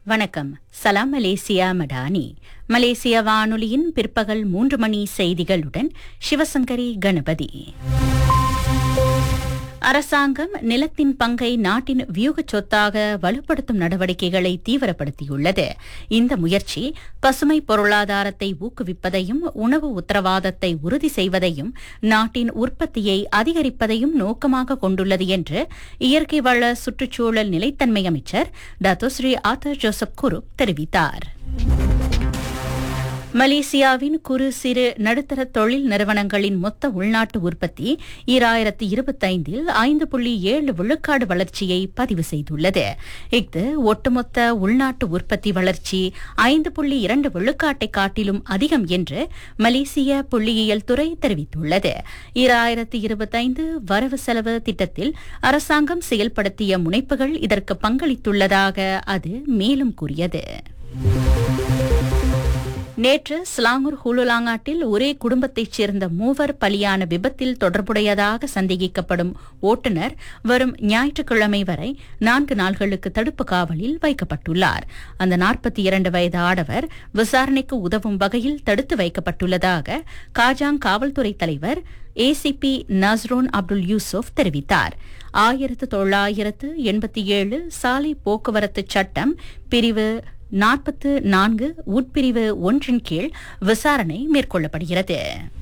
வணக்கம் சலாம் மலேசியா மடானி மலேசிய வானொலியின் பிற்பகல் மூன்று மணி செய்திகளுடன் சிவசங்கரி கணபதி அரசாங்கம் நிலத்தின் பங்கை நாட்டின் வியூக சொத்தாக வலுப்படுத்தும் நடவடிக்கைகளை தீவிரப்படுத்தியுள்ளது இந்த முயற்சி பசுமை பொருளாதாரத்தை ஊக்குவிப்பதையும் உணவு உத்தரவாதத்தை உறுதி செய்வதையும் நாட்டின் உற்பத்தியை அதிகரிப்பதையும் நோக்கமாக கொண்டுள்ளது என்று இயற்கை வள சுற்றுச்சூழல் நிலைத்தன்மை அமைச்சர் டத்தோஸ்ரீ ஆத்தர் ஜோசப் குருப் தெரிவித்தார் மலேசியாவின் குறு சிறு நடுத்தர தொழில் நிறுவனங்களின் மொத்த உள்நாட்டு உற்பத்தி ஈராயிரத்து இருபத்தைந்தில் ஐந்து புள்ளி ஏழு விழுக்காடு வளர்ச்சியை பதிவு செய்துள்ளது இஃது ஒட்டுமொத்த உள்நாட்டு உற்பத்தி வளர்ச்சி ஐந்து புள்ளி இரண்டு விழுக்காட்டை காட்டிலும் அதிகம் என்று மலேசிய புள்ளியியல் துறை தெரிவித்துள்ளது ஈராயிரத்து இருபத்தைந்து வரவு செலவு திட்டத்தில் அரசாங்கம் செயல்படுத்திய முனைப்புகள் இதற்கு பங்களித்துள்ளதாக அது மேலும் கூறியது நேற்று ஸ்லாங்கூர் ஹுலுலாங்காட்டில் ஒரே குடும்பத்தைச் சேர்ந்த மூவர் பலியான விபத்தில் தொடர்புடையதாக சந்தேகிக்கப்படும் ஓட்டுநர் வரும் ஞாயிற்றுக்கிழமை வரை நான்கு நாள்களுக்கு தடுப்பு காவலில் வைக்கப்பட்டுள்ளார் அந்த நாற்பத்தி இரண்டு வயது ஆடவர் விசாரணைக்கு உதவும் வகையில் தடுத்து வைக்கப்பட்டுள்ளதாக காஜாங் காவல்துறை தலைவர் ஏசிபி நஸ்ரோன் அப்துல் யூசுப் தெரிவித்தார் ஆயிரத்து தொள்ளாயிரத்து எண்பத்தி ஏழு சாலை போக்குவரத்து சட்டம் பிரிவு நாற்பத்து நான்கு உட்பிரிவு ஒன்றின் கீழ் விசாரணை மேற்கொள்ளப்படுகிறது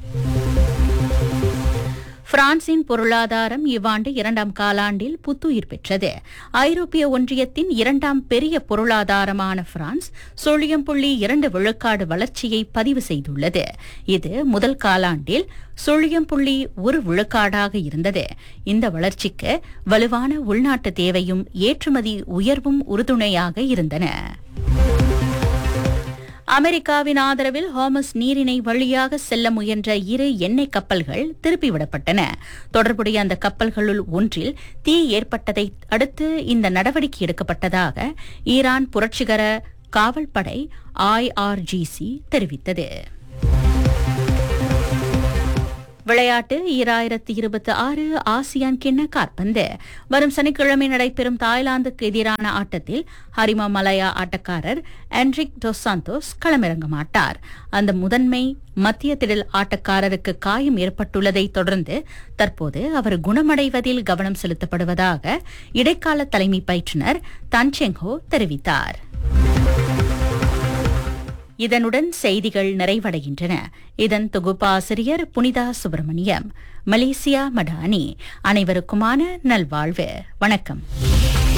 பிரான்சின் பொருளாதாரம் இவ்வாண்டு இரண்டாம் காலாண்டில் புத்துயிர் பெற்றது ஐரோப்பிய ஒன்றியத்தின் இரண்டாம் பெரிய பொருளாதாரமான பிரான்ஸ் சுழியம் புள்ளி இரண்டு விழுக்காடு வளர்ச்சியை பதிவு செய்துள்ளது இது முதல் காலாண்டில் சுழியம் புள்ளி ஒரு விழுக்காடாக இருந்தது இந்த வளர்ச்சிக்கு வலுவான உள்நாட்டு தேவையும் ஏற்றுமதி உயர்வும் உறுதுணையாக இருந்தன அமெரிக்காவின் ஆதரவில் ஹாமஸ் நீரிணை வழியாக செல்ல முயன்ற இரு எண்ணெய் கப்பல்கள் திருப்பிவிடப்பட்டன தொடர்புடைய அந்த கப்பல்களுள் ஒன்றில் தீ ஏற்பட்டதை அடுத்து இந்த நடவடிக்கை எடுக்கப்பட்டதாக ஈரான் புரட்சிகர காவல்படை ஐஆர்ஜிசி தெரிவித்தது விளையாட்டு ஈராயிரத்தி இருபத்தி ஆறு ஆசியான் கிண்ண காற்பந்து வரும் சனிக்கிழமை நடைபெறும் தாய்லாந்துக்கு எதிரான ஆட்டத்தில் ஹரிமா மலையா ஆட்டக்காரர் என்ரிக் டொஸ் சாந்தோஸ் களமிறங்க மாட்டார் அந்த முதன்மை மத்திய திடல் ஆட்டக்காரருக்கு காயம் ஏற்பட்டுள்ளதை தொடர்ந்து தற்போது அவர் குணமடைவதில் கவனம் செலுத்தப்படுவதாக இடைக்கால தலைமை பயிற்றுநர் தன்செங்ஹோ தெரிவித்தார் இதனுடன் செய்திகள் நிறைவடைகின்றன இதன் தொகுப்பாசிரியர் புனிதா சுப்பிரமணியம் மலேசியா மடானி அனைவருக்குமான நல்வாழ்வு வணக்கம்